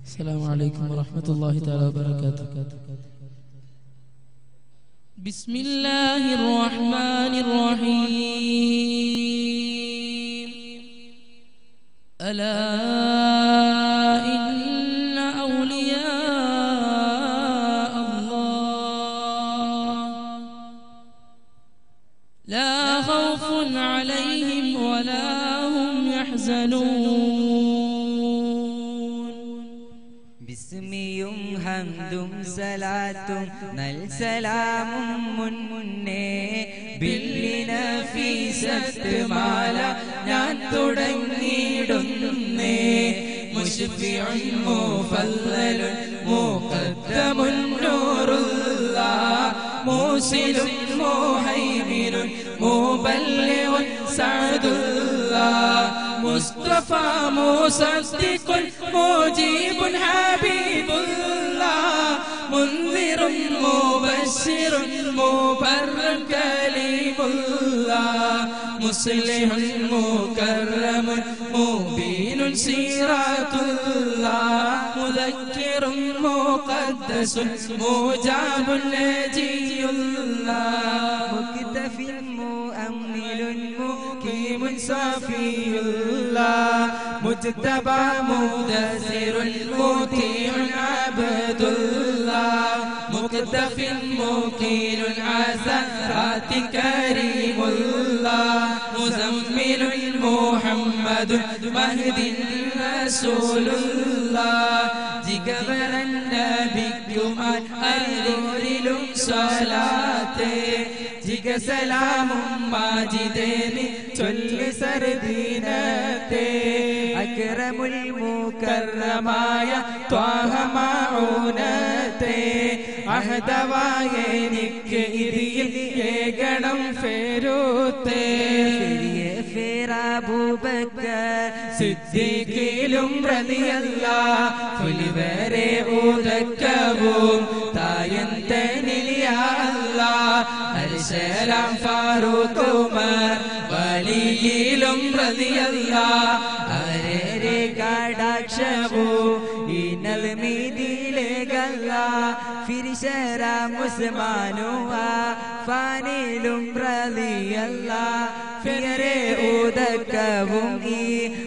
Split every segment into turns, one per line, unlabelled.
السلام عليكم ورحمة الله تعالى وبركاته بسم الله الرحمن الرحيم ألا إن أولياء الله لا خوف عليهم ولا هم يحزنون
ബിസ്മിയും ഹംദും സലാത്തും നൽ സലാമും മുൻ മുന്നേ ബില്ലിനഫീസത്ത് മാല ഞാൻ തുടങ്ങിയിടുന്നേ മുഷ്ഫിഉൻ മുഫല്ലലുൻ മുഖദ്ദമുൻ നൂറുള്ള മൂസിലും മുഹൈമിനുൻ മുബല്ലിഉൻ സഅദുള്ള مصطفى مصدق مجيب حبيب الله منذر مبشر مبرم كليم الله مصلح مكرم مبين سيرات الله مذكر مقدس مجاب نجي الله مكتف مؤمل مقيم صفي الله مجتبى مدثر مطيع عبد الله مكتف مقيل عسرات كريم الله مزمل محمد مهد رسول الله ജിഗവര നബിക്കുമാർ അരിലും സ്വലാത്തെ ജിഗസലാമും മാജിദേനി ചൊല്ലി സർദീനത്തെ അക്രമുൽ മുക്കറമായ ത്വാഹമാഊനത്തെ അഹദവായ എനിക്ക് ഇതിൽ ഏകണം ഫേരൂത്തെ ഫേറാബൂബക്കർ സിദ്ദീഖിലും റളിയല്ല ഫുലിവരെ ഊതക്കവും തായന്തനിലിയല്ല അൽസലാം ഫാറൂഖ് ഉമർ വലിയിലും റളിയല്ല അരരെ കടാക്ഷവും ഇനൽ മീതിയിലേകല്ല ഫിരിശരാം ഉസ്മാനുവ ഫാനിലും റളിയല്ല ഫിയരെ ഊതക്കവും ഈ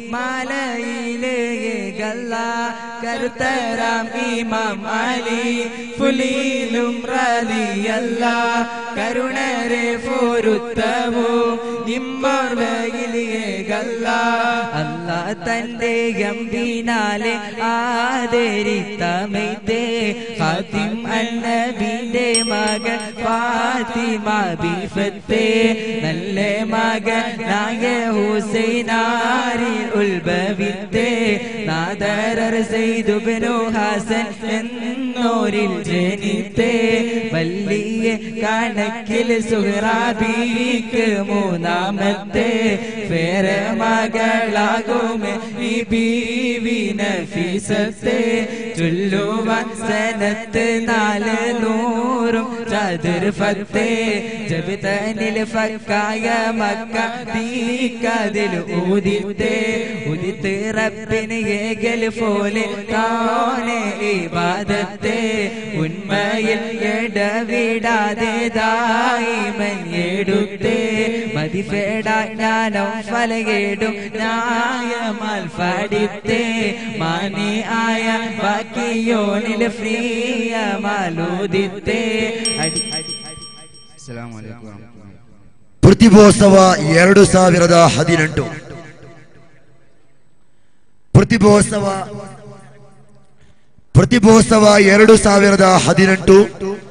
മാലയിലേകല്ല കരുത്തരാം ഇമാം അലി ഫുലിയിലും റളിയല്ല കരുണരെ പൊരുത്തവും നിമ്മർവയിലേകല്ല അല്ല തന്റെ ഗംഭീനാലെ ആദരിത്തമൈത്തേ ഫാത്തിം അന്നബിന്റെ മകൻ ഫാത്തിമ ബിഫത്തെ നല്ല മകനായ ഹുസൈനാരിൽ ഉത്ഭവിത്തെ നാദരർ സെയ്തുബനു ഹസൻ എന്നോരിൽ ജനിത്തെ വലിയ കണക്കിൽ സുഹ്റാബിക്ക് മൂന്നാമത്തെ ഫേര മകളാകുമേ ഈ ബീവി നഫീസത്തെ ചൊല്ലുവാൻ സനത്ത് നാല് നൂറും ചതുർഫത്തെ ജബ് തനിൽ ഫക്കായ മക്ക തീക്കതിൽ ഊതിത്തെ ഉദിത്ത് റബ്ബിന് ഏകൽ പോലെ താനെ ഇബാദത്തെ ഉന്മയിൽ ഇടവിടാതെ ദായിമൻ എടുത്തേ മതിഫേട ജ്ഞാനം ഫലകേടും ന്യായമാൽ ഫടിത്തേ മാനി ആയ ബാക്കിയോനിൽ ഫ്രീയമാലൂദിത്തേ അടി
ಅಸ್ಸಲಾಮು ಅಲೈಕುಂ ವರಹಮತುಲ್ಲಾಹಿ
ಪ್ರತಿಭೋತ್ಸವ ಎರಡು ಸಾವಿರದ ಹದಿನೆಂಟು ಪ್ರತಿಭೋತ್ಸವ ಪ್ರತಿಭೋತ್ಸವ ಎರಡು ಸಾವಿರದ ಹದಿನೆಂಟು